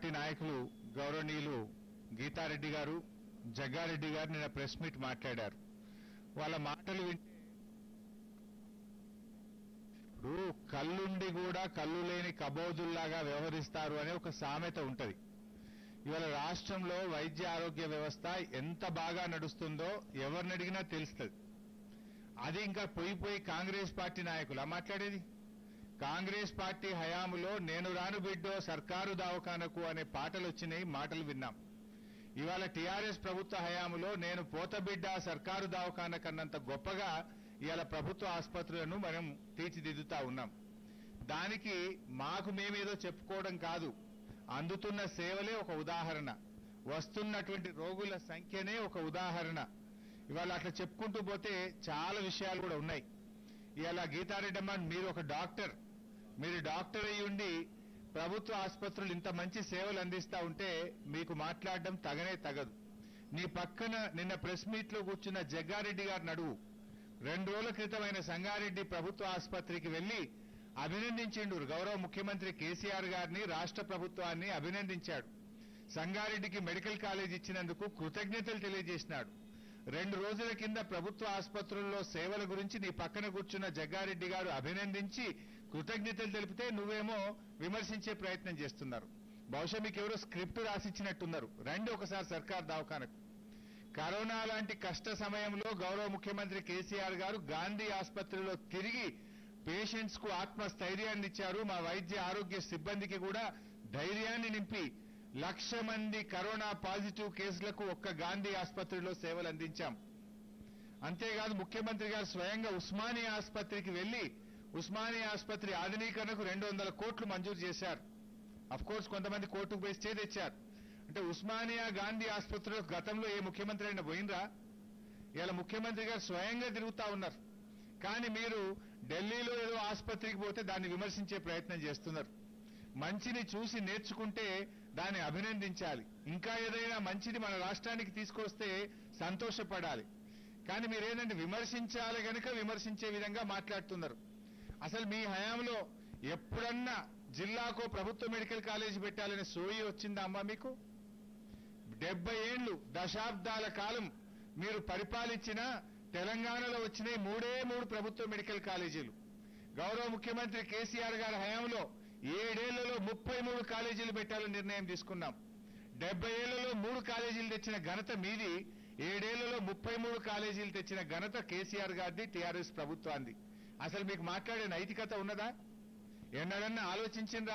party నాయకులు గౌరవనీయులు గీతారెడ్డి గారు జగ్గారెడ్డి గారు నిన్న ప్రెస్ మీట్ మాట్లాడారు వాళ్ళ మాటలు వింటే ఇప్పుడు కళ్ళుండి కూడా కళ్ళు లేని కబోదుల్లాగా వ్యవహరిస్తారు అనే ఒక సామెత ఉంటది ఇవాళ రాష్ట్రంలో వైద్య ఆరోగ్య వ్యవస్థ ఎంత బాగా నడుస్తుందో ఎవరిని అడిగినా తెలుస్తుంది అది ఇంకా పోయి పోయి కాంగ్రెస్ పార్టీ నాయకులు మాట్లాడేది కాంగ్రెస్ పార్టీ హయాములో నేను రాను బిడ్డో సర్కారు దవాఖానకు అనే పాటలు వచ్చినాయి మాటలు విన్నాం ఇవాళ టీఆర్ఎస్ ప్రభుత్వ హయాములో నేను పోత బిడ్డ సర్కారు దవాఖాన కన్నంత గొప్పగా ఇవాళ ప్రభుత్వ ఆసుపత్రులను మనం తీర్చిదిద్దుతా ఉన్నాం దానికి మాకు మేమేదో చెప్పుకోవడం కాదు అందుతున్న సేవలే ఒక ఉదాహరణ వస్తున్నటువంటి రోగుల సంఖ్యనే ఒక ఉదాహరణ ఇవాళ అట్లా చెప్పుకుంటూ పోతే చాలా విషయాలు కూడా ఉన్నాయి ఇవాళ గీతారెడ్డమ్మ మీరు ఒక డాక్టర్ మీరు డాక్టర్ అయి ఉండి ప్రభుత్వ ఆసుపత్రులు ఇంత మంచి సేవలు అందిస్తా ఉంటే మీకు మాట్లాడడం తగనే తగదు నీ పక్కన నిన్న ప్రెస్ మీట్ లో కూర్చున్న జగ్గారెడ్డి గారిని అడుగు రెండు రోజుల క్రితమైన సంగారెడ్డి ప్రభుత్వ ఆసుపత్రికి వెళ్లి అభినందించిండు గౌరవ ముఖ్యమంత్రి కేసీఆర్ గారిని రాష్ట్ర ప్రభుత్వాన్ని అభినందించాడు సంగారెడ్డికి మెడికల్ కాలేజ్ ఇచ్చినందుకు కృతజ్ఞతలు తెలియజేసినాడు రెండు రోజుల కింద ప్రభుత్వ ఆసుపత్రుల్లో సేవల గురించి నీ పక్కన కూర్చున్న జగ్గారెడ్డి గారు అభినందించి కృతజ్ఞతలు తెలిపితే నువ్వేమో విమర్శించే ప్రయత్నం చేస్తున్నారు బహుశా మీకు ఎవరో స్క్రిప్ట్ రాసిచ్చినట్టున్నారు రండి ఒకసారి సర్కార్ దవాఖానకు కరోనా లాంటి కష్ట సమయంలో గౌరవ ముఖ్యమంత్రి కేసీఆర్ గారు గాంధీ ఆసుపత్రిలో తిరిగి పేషెంట్స్ కు ఆత్మస్థైర్యాన్ని ఇచ్చారు మా వైద్య ఆరోగ్య సిబ్బందికి కూడా ధైర్యాన్ని నింపి లక్ష మంది కరోనా పాజిటివ్ కేసులకు ఒక్క గాంధీ ఆసుపత్రిలో సేవలు అందించాం అంతేకాదు ముఖ్యమంత్రి గారు స్వయంగా ఉస్మానియా ఆసుపత్రికి వెళ్లి ఉస్మానియా ఆసుపత్రి ఆధునీకరణకు రెండు వందల కోట్లు మంజూరు చేశారు అఫ్ కోర్స్ కొంతమంది కోర్టుకు పోయి స్టే తెచ్చారు అంటే ఉస్మానియా గాంధీ ఆసుపత్రిలో గతంలో ఏ ముఖ్యమంత్రి అయినా పోయినరా ఇలా ముఖ్యమంత్రి గారు స్వయంగా తిరుగుతా ఉన్నారు కానీ మీరు ఢిల్లీలో ఏదో ఆసుపత్రికి పోతే దాన్ని విమర్శించే ప్రయత్నం చేస్తున్నారు మంచిని చూసి నేర్చుకుంటే దాన్ని అభినందించాలి ఇంకా ఏదైనా మంచిని మన రాష్ట్రానికి తీసుకొస్తే సంతోషపడాలి కానీ మీరేంటంటే విమర్శించాలి గనుక విమర్శించే విధంగా మాట్లాడుతున్నారు అసలు మీ హయాంలో ఎప్పుడన్నా జిల్లాకో ప్రభుత్వ మెడికల్ కాలేజీ పెట్టాలనే సోయి వచ్చిందా అమ్మా మీకు డెబ్బై ఏళ్లు దశాబ్దాల కాలం మీరు పరిపాలించిన తెలంగాణలో వచ్చినాయి మూడే మూడు ప్రభుత్వ మెడికల్ కాలేజీలు గౌరవ ముఖ్యమంత్రి కేసీఆర్ గారి హయాంలో ఏడేళ్లలో ముప్పై మూడు కాలేజీలు పెట్టాలని నిర్ణయం తీసుకున్నాం డెబ్బై ఏళ్లలో మూడు కాలేజీలు తెచ్చిన ఘనత మీది ఏడేళ్లలో ముప్పై మూడు కాలేజీలు తెచ్చిన ఘనత కేసీఆర్ గారిది టీఆర్ఎస్ ప్రభుత్వాన్ని అసలు మీకు మాట్లాడే నైతికత ఉన్నదా ఎన్నడన్నా ఆలోచించిండ్రా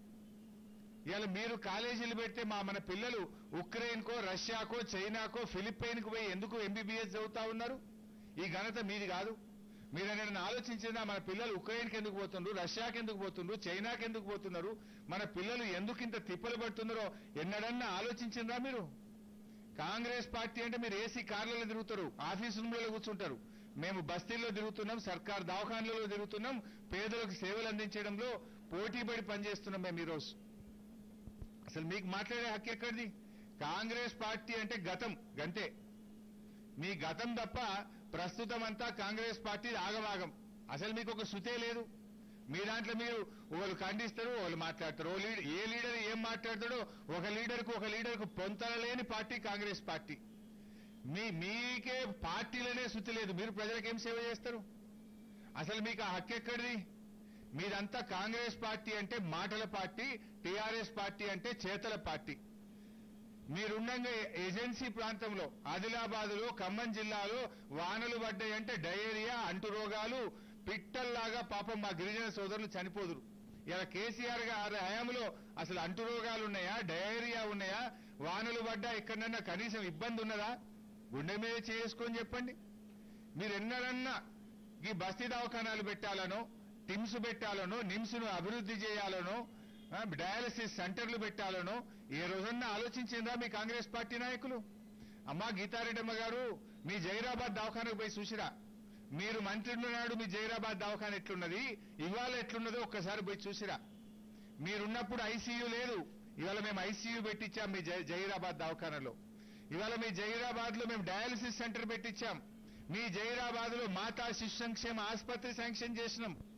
ఇవాళ మీరు కాలేజీలు పెడితే మా మన పిల్లలు ఉక్రెయిన్కో రష్యాకో చైనాకో ఫిలిప్పైన్కు పోయి ఎందుకు ఎంబీబీఎస్ చదువుతా ఉన్నారు ఈ ఘనత మీది కాదు మీరు ఎన్నడన్నా ఆలోచించిందా మన పిల్లలు ఉక్రెయిన్కి ఎందుకు పోతుండ్రు రష్యాకి ఎందుకు పోతుండ్రు చైనాకి ఎందుకు పోతున్నారు మన పిల్లలు ఎందుకు ఇంత తిప్పలు పడుతున్నారో ఎన్నడన్నా ఆలోచించిందా మీరు కాంగ్రెస్ పార్టీ అంటే మీరు ఏసీ కార్లలో తిరుగుతారు ఆఫీస్ రూమ్లలో కూర్చుంటారు మేము బస్తీల్లో తిరుగుతున్నాం సర్కార్ దవాఖాన్లలో తిరుగుతున్నాం పేదలకు సేవలు అందించడంలో పోటీపడి పనిచేస్తున్నాం మేము ఈరోజు అసలు మీకు మాట్లాడే హక్కు ఎక్కడిది కాంగ్రెస్ పార్టీ అంటే గతం గంతే మీ గతం తప్ప ప్రస్తుతం అంతా కాంగ్రెస్ పార్టీ ఆగవాగం అసలు మీకు ఒక శృతే లేదు మీ దాంట్లో మీరు ఒకళ్ళు ఖండిస్తారు ఒకళ్ళు మాట్లాడతారు ఓ లీడర్ ఏ లీడర్ ఏం మాట్లాడతాడో ఒక లీడర్కు ఒక లీడర్కు పొంతనలేని పార్టీ కాంగ్రెస్ పార్టీ మీ మీకే పార్టీలనే శృతి లేదు మీరు ప్రజలకు ఏం సేవ చేస్తారు అసలు మీకు ఆ హక్కు ఎక్కడిది మీదంతా కాంగ్రెస్ పార్టీ అంటే మాటల పార్టీ టీఆర్ఎస్ పార్టీ అంటే చేతల పార్టీ మీరుండగా ఏజెన్సీ ప్రాంతంలో ఆదిలాబాద్ లో ఖమ్మం జిల్లాలో వానలు పడ్డాయంటే డయేరియా అంటు రోగాలు పిట్టల్లాగా పాపం మా గిరిజన సోదరులు చనిపోదురు ఇలా కేసీఆర్ గారి హయాంలో అసలు అంటు రోగాలు ఉన్నాయా డయేరియా ఉన్నాయా వానలు పడ్డా ఎక్కడన్నా కనీసం ఇబ్బంది ఉన్నదా గుండె మీద చేసుకొని చెప్పండి మీరు ఎన్నడన్నా ఈ బస్తీ దవాఖానాలు పెట్టాలనో టిమ్స్ పెట్టాలనో నిమ్స్ ను అభివృద్ధి చేయాలనో ఆ, డయాలసిస్ సెంటర్లు పెట్టాలనో ఏ రోజన్నా ఆలోచించిందా మీ కాంగ్రెస్ పార్టీ నాయకులు అమ్మా గీతారెడ్డమ్మ గారు మీ జైరాబాద్ దవాఖానకు పోయి చూసిరా మీరు మంత్రి నాడు మీ జైరాబాద్ దవాఖాన ఎట్లున్నది ఇవాళ ఎట్లున్నదో ఒక్కసారి పోయి చూసిరా మీరున్నప్పుడు ఐసీయూ లేదు ఇవాళ మేము ఐసీయూ పెట్టించాం మీ జై- జైరాబాద్ దవాఖానలో ఇవాళ మీ జైరాబాద్ లో మేము డయాలసిస్ సెంటర్ పెట్టించాం మీ జైరాబాద్ లో మాతా శిశు సంక్షేమ ఆసుపత్రి శాంక్షన్ చేసినాం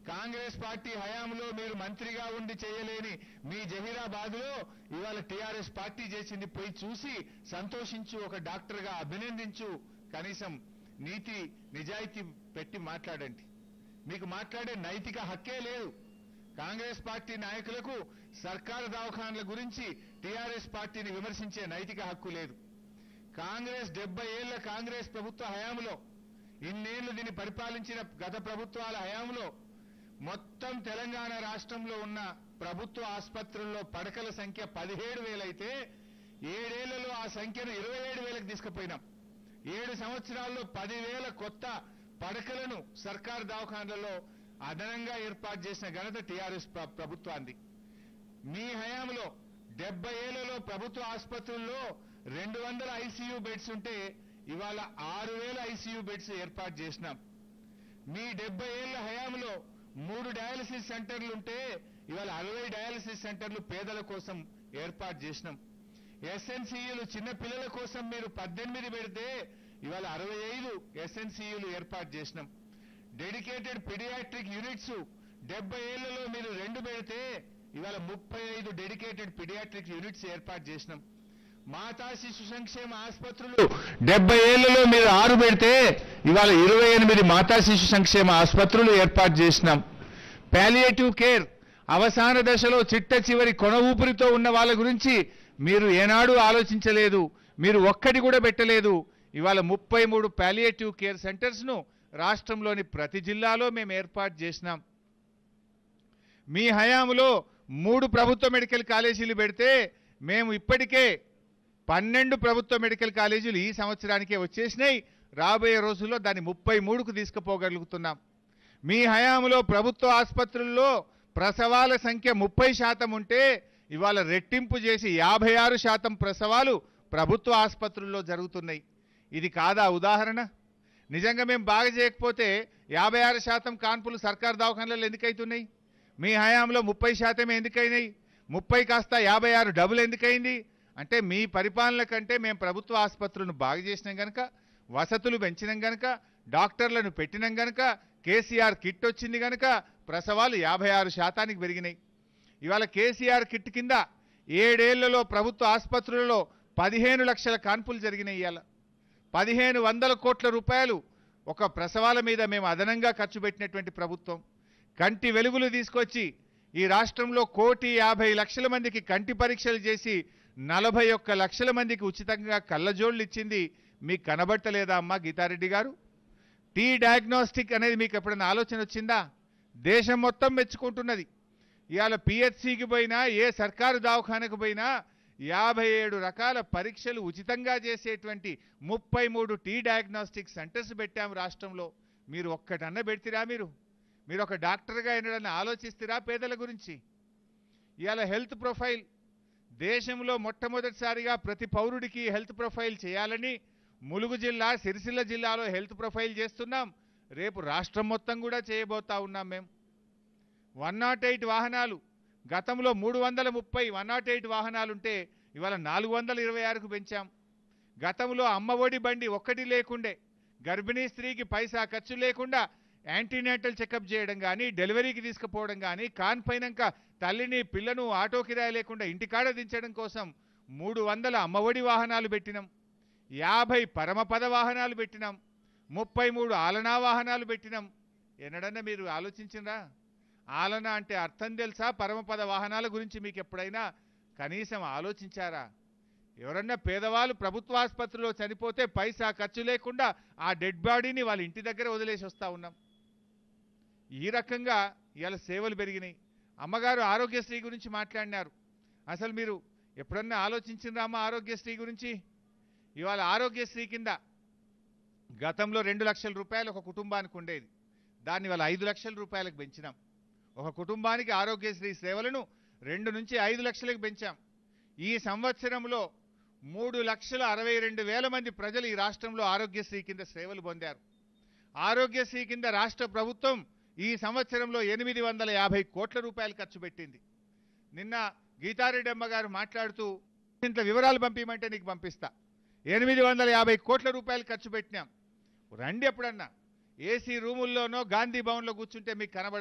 కాంగ్రెస్ పార్టీ హయాంలో మీరు మంత్రిగా ఉండి చేయలేని మీ జహీరాబాద్లో ఇవాళ టీఆర్ఎస్ పార్టీ చేసింది పోయి చూసి సంతోషించు ఒక డాక్టర్గా అభినందించు కనీసం నీతి నిజాయితీ పెట్టి మాట్లాడండి మీకు మాట్లాడే నైతిక హక్కే లేదు కాంగ్రెస్ పార్టీ నాయకులకు సర్కారు దవాఖాన్ల గురించి టీఆర్ఎస్ పార్టీని విమర్శించే నైతిక హక్కు లేదు కాంగ్రెస్ డెబ్బై ఏళ్ల కాంగ్రెస్ ప్రభుత్వ హయాంలో ఇన్నేళ్లు దీన్ని పరిపాలించిన గత ప్రభుత్వాల హయాంలో మొత్తం తెలంగాణ రాష్ట్రంలో ఉన్న ప్రభుత్వ ఆసుపత్రుల్లో పడకల సంఖ్య పదిహేడు వేలైతే ఏడేళ్లలో ఆ సంఖ్యను ఇరవై ఏడు వేలకు తీసుకుపోయినాం ఏడు సంవత్సరాల్లో పదివేల కొత్త పడకలను సర్కారు దవాఖాన్లలో అదనంగా ఏర్పాటు చేసిన ఘనత టీఆర్ఎస్ ప్ర- ప్రభుత్వాన్ని మీ హయాంలో డెబ్బై ఏళ్లలో ప్రభుత్వ ఆసుపత్రుల్లో రెండు వందల ఐసీయూ బెడ్స్ ఉంటే ఇవాళ ఆరు వేల ఐసీయూ బెడ్స్ ఏర్పాటు చేసినాం మీ డెబ్బై ఏళ్ల హయాంలో మూడు డయాలసిస్ సెంటర్లు ఉంటే ఇవాళ అరవై డయాలసిస్ సెంటర్లు పేదల కోసం ఏర్పాటు చేసినాం ఎస్ఎన్సీయులు చిన్న పిల్లల కోసం మీరు పద్దెనిమిది పెడితే ఇవాళ అరవై ఐదు ఎస్ఎన్సీయులు ఏర్పాటు చేసినాం డెడికేటెడ్ పిడియాట్రిక్ యూనిట్స్ డెబ్బై ఏళ్లలో మీరు రెండు పెడితే ఇవాళ ముప్పై ఐదు డెడికేటెడ్ పిడియాట్రిక్ యూనిట్స్ ఏర్పాటు చేసినాం మాతా శిశు సంక్షేమ ఆసుపత్రులు డెబ్బై ఏళ్లలో మీరు ఆరు పెడితే ఇవాళ ఇరవై ఎనిమిది మాతా శిశు సంక్షేమ ఆసుపత్రులు ఏర్పాటు చేసినాం పాలియేటివ్ కేర్ అవసాన దశలో చిట్ట చివరి కొన ఊపిరితో ఉన్న వాళ్ళ గురించి మీరు ఏనాడు ఆలోచించలేదు మీరు ఒక్కటి కూడా పెట్టలేదు ఇవాళ ముప్పై మూడు పాలియేటివ్ కేర్ సెంటర్స్ ను రాష్ట్రంలోని ప్రతి జిల్లాలో మేము ఏర్పాటు చేసినాం మీ హయాంలో మూడు ప్రభుత్వ మెడికల్ కాలేజీలు పెడితే మేము ఇప్పటికే పన్నెండు ప్రభుత్వ మెడికల్ కాలేజీలు ఈ సంవత్సరానికే వచ్చేసినాయి రాబోయే రోజుల్లో దాన్ని ముప్పై మూడుకు తీసుకుపోగలుగుతున్నాం మీ హయాంలో ప్రభుత్వ ఆసుపత్రుల్లో ప్రసవాల సంఖ్య ముప్పై శాతం ఉంటే ఇవాళ రెట్టింపు చేసి యాభై ఆరు శాతం ప్రసవాలు ప్రభుత్వ ఆసుపత్రుల్లో జరుగుతున్నాయి ఇది కాదా ఉదాహరణ నిజంగా మేము బాగా చేయకపోతే యాభై ఆరు శాతం కాన్పులు సర్కారు దవాఖానలలో ఎందుకైతున్నాయి మీ హయాంలో ముప్పై శాతమే ఎందుకైనాయి ముప్పై కాస్త యాభై ఆరు డబుల్ ఎందుకైంది అంటే మీ పరిపాలన కంటే మేము ప్రభుత్వ ఆసుపత్రులను బాగు చేసినాం గనక వసతులు పెంచినాం గనక డాక్టర్లను పెట్టినాం గనక కేసీఆర్ కిట్ వచ్చింది గనక ప్రసవాలు యాభై ఆరు శాతానికి పెరిగినాయి ఇవాళ కేసీఆర్ కిట్ కింద ఏడేళ్లలో ప్రభుత్వ ఆసుపత్రులలో పదిహేను లక్షల కాన్పులు జరిగినాయి ఇవాళ పదిహేను వందల కోట్ల రూపాయలు ఒక ప్రసవాల మీద మేము అదనంగా ఖర్చు పెట్టినటువంటి ప్రభుత్వం కంటి వెలుగులు తీసుకొచ్చి ఈ రాష్ట్రంలో కోటి యాభై లక్షల మందికి కంటి పరీక్షలు చేసి నలభై ఒక్క లక్షల మందికి ఉచితంగా కళ్ళజోళ్ళు ఇచ్చింది మీకు కనబట్టలేదా అమ్మా గీతారెడ్డి గారు టీ డయాగ్నోస్టిక్ అనేది మీకు ఎప్పుడైనా ఆలోచన వచ్చిందా దేశం మొత్తం మెచ్చుకుంటున్నది ఇవాళ పిహెచ్సికి పోయినా ఏ సర్కారు దవాఖానకు పోయినా యాభై ఏడు రకాల పరీక్షలు ఉచితంగా చేసేటువంటి ముప్పై మూడు టీ డయాగ్నోస్టిక్ సెంటర్స్ పెట్టాము రాష్ట్రంలో మీరు ఒక్కటన్న పెడితిరా మీరు మీరు ఒక డాక్టర్గా ఎన్నడన్నా ఆలోచిస్తారా పేదల గురించి ఇవాళ హెల్త్ ప్రొఫైల్ దేశంలో మొట్టమొదటిసారిగా ప్రతి పౌరుడికి హెల్త్ ప్రొఫైల్ చేయాలని ములుగు జిల్లా సిరిసిల్ల జిల్లాలో హెల్త్ ప్రొఫైల్ చేస్తున్నాం రేపు రాష్ట్రం మొత్తం కూడా చేయబోతా ఉన్నాం మేము వన్ నాట్ ఎయిట్ వాహనాలు గతంలో మూడు వందల ముప్పై వన్ నాట్ ఎయిట్ వాహనాలుంటే ఇవాళ నాలుగు వందల ఇరవై ఆరుకు పెంచాం గతంలో అమ్మఒడి బండి ఒక్కటి లేకుండే గర్భిణీ స్త్రీకి పైసా ఖర్చు లేకుండా యాంటీనేటల్ చెకప్ చేయడం కానీ డెలివరీకి తీసుకుపోవడం కానీ కాన్పైనాక తల్లిని పిల్లను ఆటో కిరాయి లేకుండా ఇంటికాడ దించడం కోసం మూడు వందల అమ్మఒడి వాహనాలు పెట్టినాం యాభై పరమపద వాహనాలు పెట్టినాం ముప్పై మూడు ఆలనా వాహనాలు పెట్టినాం ఎన్నడన్నా మీరు ఆలోచించిందా ఆలన అంటే అర్థం తెలుసా పరమపద వాహనాల గురించి మీకు ఎప్పుడైనా కనీసం ఆలోచించారా ఎవరన్నా పేదవాళ్ళు ప్రభుత్వ ఆసుపత్రిలో చనిపోతే పైసా ఖర్చు లేకుండా ఆ డెడ్ బాడీని వాళ్ళ ఇంటి దగ్గర వదిలేసి వస్తూ ఉన్నాం ఈ రకంగా ఇవాళ సేవలు పెరిగినాయి అమ్మగారు ఆరోగ్యశ్రీ గురించి మాట్లాడినారు అసలు మీరు ఎప్పుడన్నా ఆలోచించిండ్రా అమ్మ ఆరోగ్యశ్రీ గురించి ఇవాళ ఆరోగ్యశ్రీ కింద గతంలో రెండు లక్షల రూపాయలు ఒక కుటుంబానికి ఉండేది దాన్ని వాళ్ళ ఐదు లక్షల రూపాయలకు పెంచినాం ఒక కుటుంబానికి ఆరోగ్యశ్రీ సేవలను రెండు నుంచి ఐదు లక్షలకు పెంచాం ఈ సంవత్సరంలో మూడు లక్షల అరవై రెండు వేల మంది ప్రజలు ఈ రాష్ట్రంలో ఆరోగ్యశ్రీ కింద సేవలు పొందారు ఆరోగ్యశ్రీ కింద రాష్ట్ర ప్రభుత్వం ఈ సంవత్సరంలో ఎనిమిది వందల యాభై కోట్ల రూపాయలు ఖర్చు పెట్టింది నిన్న గీతారెడ్డి అమ్మ గారు మాట్లాడుతూ ఇంత వివరాలు పంపించమంటే నీకు పంపిస్తా ఎనిమిది వందల యాభై కోట్ల రూపాయలు ఖర్చు పెట్టినాం రండి ఎప్పుడన్నా ఏసీ రూముల్లోనో గాంధీ భవన్లో కూర్చుంటే మీకు కనబడదు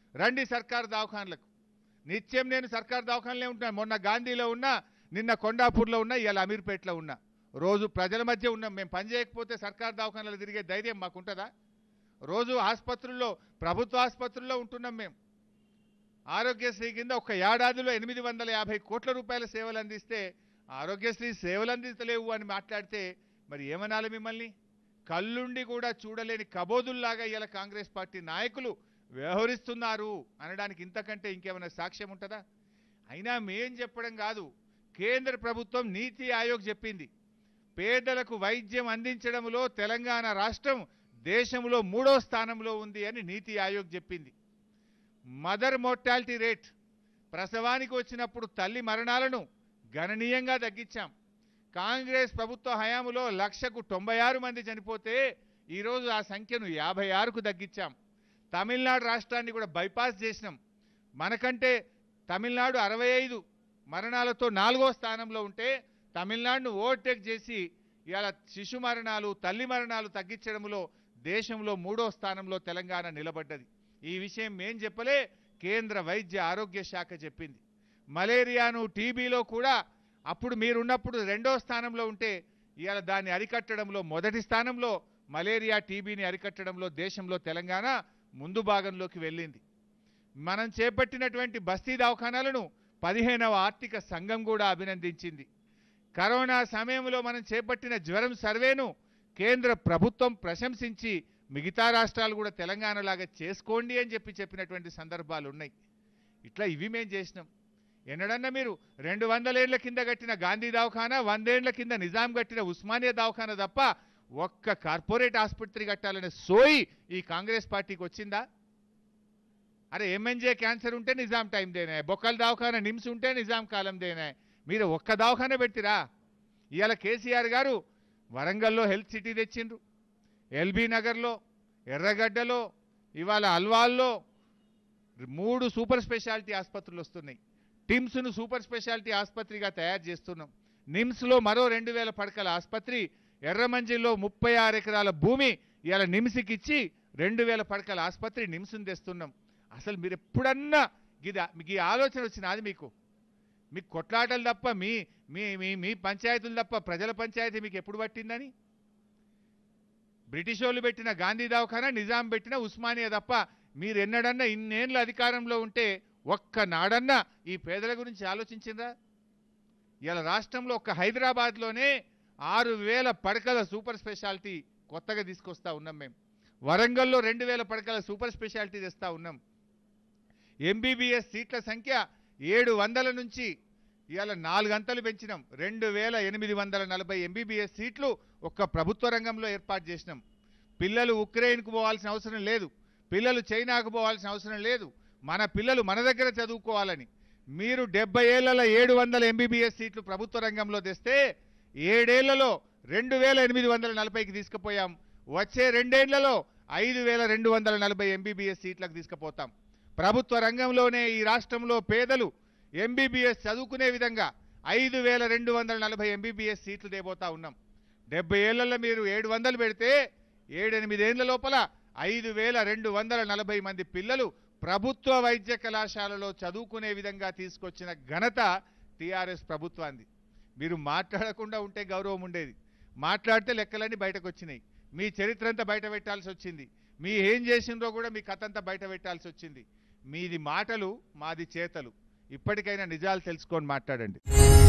రండి సర్కార్ దవాఖాన్లకు నిత్యం నేను సర్కార్ దవాఖానలే ఉంటున్నాను మొన్న గాంధీలో ఉన్నా నిన్న కొండాపూర్లో ఉన్నా ఇవాళ అమీర్పేటలో ఉన్నా రోజు ప్రజల మధ్య ఉన్నాం మేము పని చేయకపోతే సర్కార్ దవాఖానలు తిరిగే ధైర్యం మాకుంటుందా రోజు ఆసుపత్రుల్లో ప్రభుత్వ ఆసుపత్రుల్లో ఉంటున్నాం మేము ఆరోగ్యశ్రీ కింద ఒక ఏడాదిలో ఎనిమిది వందల యాభై కోట్ల రూపాయల సేవలు అందిస్తే ఆరోగ్యశ్రీ సేవలు అందిస్తలేవు అని మాట్లాడితే మరి ఏమనాలి మిమ్మల్ని కళ్ళుండి కూడా చూడలేని కబోదుల్లాగా ఇలా కాంగ్రెస్ పార్టీ నాయకులు వ్యవహరిస్తున్నారు అనడానికి ఇంతకంటే ఇంకేమైనా సాక్ష్యం ఉంటుందా అయినా మేం చెప్పడం కాదు కేంద్ర ప్రభుత్వం నీతి ఆయోగ్ చెప్పింది పేదలకు వైద్యం అందించడంలో తెలంగాణ రాష్ట్రం దేశంలో మూడో స్థానంలో ఉంది అని నీతి ఆయోగ్ చెప్పింది మదర్ మోర్టాలిటీ రేట్ ప్రసవానికి వచ్చినప్పుడు తల్లి మరణాలను గణనీయంగా తగ్గించాం కాంగ్రెస్ ప్రభుత్వ హయాంలో లక్షకు తొంభై ఆరు మంది చనిపోతే ఈరోజు ఆ సంఖ్యను యాభై ఆరుకు తగ్గించాం తమిళనాడు రాష్ట్రాన్ని కూడా బైపాస్ చేసినాం మనకంటే తమిళనాడు అరవై ఐదు మరణాలతో నాలుగో స్థానంలో ఉంటే తమిళనాడును ఓవర్టేక్ చేసి ఇవాళ శిశు మరణాలు తల్లి మరణాలు తగ్గించడంలో దేశంలో మూడో స్థానంలో తెలంగాణ నిలబడ్డది ఈ విషయం మేం చెప్పలే కేంద్ర వైద్య ఆరోగ్య శాఖ చెప్పింది మలేరియాను టీబీలో కూడా అప్పుడు మీరున్నప్పుడు రెండో స్థానంలో ఉంటే ఇవాళ దాన్ని అరికట్టడంలో మొదటి స్థానంలో మలేరియా టీబీని అరికట్టడంలో దేశంలో తెలంగాణ ముందు భాగంలోకి వెళ్ళింది మనం చేపట్టినటువంటి బస్తీ దవాఖానాలను పదిహేనవ ఆర్థిక సంఘం కూడా అభినందించింది కరోనా సమయంలో మనం చేపట్టిన జ్వరం సర్వేను కేంద్ర ప్రభుత్వం ప్రశంసించి మిగతా రాష్ట్రాలు కూడా తెలంగాణలాగా చేసుకోండి అని చెప్పి చెప్పినటువంటి సందర్భాలు ఉన్నాయి ఇట్లా ఇవి మేం చేసినాం ఎన్నడన్నా మీరు రెండు వందలేళ్ల కింద కట్టిన గాంధీ దవాఖానా వందేళ్ల కింద నిజాం కట్టిన ఉస్మానియా దవాఖానా తప్ప ఒక్క కార్పొరేట్ ఆసుపత్రి కట్టాలనే సోయి ఈ కాంగ్రెస్ పార్టీకి వచ్చిందా అరే ఎంఎన్జే క్యాన్సర్ ఉంటే నిజాం టైం దేనే బొక్కల దవాఖానా నిమ్స్ ఉంటే నిజాం కాలం దేనే మీరు ఒక్క దవాఖానా పెట్టిరా ఇవాళ కేసీఆర్ గారు వరంగల్లో హెల్త్ సిటీ తెచ్చిండ్రు ఎల్బీ నగర్లో ఎర్రగడ్డలో ఇవాళ అల్వాల్లో మూడు సూపర్ స్పెషాలిటీ ఆసుపత్రులు వస్తున్నాయి టిమ్స్ను సూపర్ స్పెషాలిటీ ఆసుపత్రిగా తయారు చేస్తున్నాం నిమ్స్లో మరో రెండు వేల పడకల ఆసుపత్రి ఎర్రమంజిల్లో ముప్పై ఆరు ఎకరాల భూమి ఇవాళ నిమ్స్కి ఇచ్చి రెండు వేల పడకల ఆసుపత్రి నిమ్స్ని తెస్తున్నాం అసలు మీరు ఎప్పుడన్నా ఇది మీకు ఈ ఆలోచన వచ్చినది మీకు మీకు కొట్లాటలు తప్ప మీ మీ మీ మీ పంచాయతీలు తప్ప ప్రజల పంచాయతీ మీకు ఎప్పుడు పట్టిందని బ్రిటిష్ వాళ్ళు పెట్టిన గాంధీ దవాఖానా నిజాం పెట్టిన ఉస్మానియా తప్ప మీరు ఎన్నడన్నా ఇన్నేళ్ళు అధికారంలో ఉంటే ఒక్క నాడన్నా ఈ పేదల గురించి ఆలోచించిందా ఇలా రాష్ట్రంలో ఒక్క హైదరాబాద్లోనే ఆరు వేల పడకల సూపర్ స్పెషాలిటీ కొత్తగా తీసుకొస్తా ఉన్నాం మేము వరంగల్లో రెండు వేల పడకల సూపర్ స్పెషాలిటీ తెస్తా ఉన్నాం ఎంబీబీఎస్ సీట్ల సంఖ్య ఏడు వందల నుంచి ఇవాళ నాలుగు అంతలు పెంచినాం రెండు వేల ఎనిమిది వందల నలభై ఎంబీబీఎస్ సీట్లు ఒక్క ప్రభుత్వ రంగంలో ఏర్పాటు చేసినాం పిల్లలు ఉక్రెయిన్కు పోవాల్సిన అవసరం లేదు పిల్లలు చైనాకు పోవాల్సిన అవసరం లేదు మన పిల్లలు మన దగ్గర చదువుకోవాలని మీరు డెబ్బై ఏళ్లలో ఏడు వందల ఎంబీబీఎస్ సీట్లు ప్రభుత్వ రంగంలో తెస్తే ఏడేళ్లలో రెండు వేల ఎనిమిది వందల నలభైకి తీసుకుపోయాం వచ్చే రెండేళ్లలో ఐదు వేల రెండు వందల నలభై ఎంబీబీఎస్ సీట్లకు తీసుకుపోతాం ప్రభుత్వ రంగంలోనే ఈ రాష్ట్రంలో పేదలు ఎంబీబీఎస్ చదువుకునే విధంగా ఐదు వేల రెండు వందల నలభై ఎంబీబీఎస్ సీట్లు దేబోతా ఉన్నాం డెబ్బై ఏళ్లలో మీరు ఏడు వందలు పెడితే ఏడెనిమిదేళ్ల లోపల ఐదు వేల రెండు వందల నలభై మంది పిల్లలు ప్రభుత్వ వైద్య కళాశాలలో చదువుకునే విధంగా తీసుకొచ్చిన ఘనత టీఆర్ఎస్ ప్రభుత్వాన్ని మీరు మాట్లాడకుండా ఉంటే గౌరవం ఉండేది మాట్లాడితే లెక్కలన్నీ బయటకు వచ్చినాయి మీ చరిత్ర అంతా బయట పెట్టాల్సి వచ్చింది మీ ఏం చేసిండ్రో కూడా మీ కథ అంతా బయట పెట్టాల్సి వచ్చింది మీది మాటలు మాది చేతలు ఇప్పటికైనా నిజాలు తెలుసుకొని మాట్లాడండి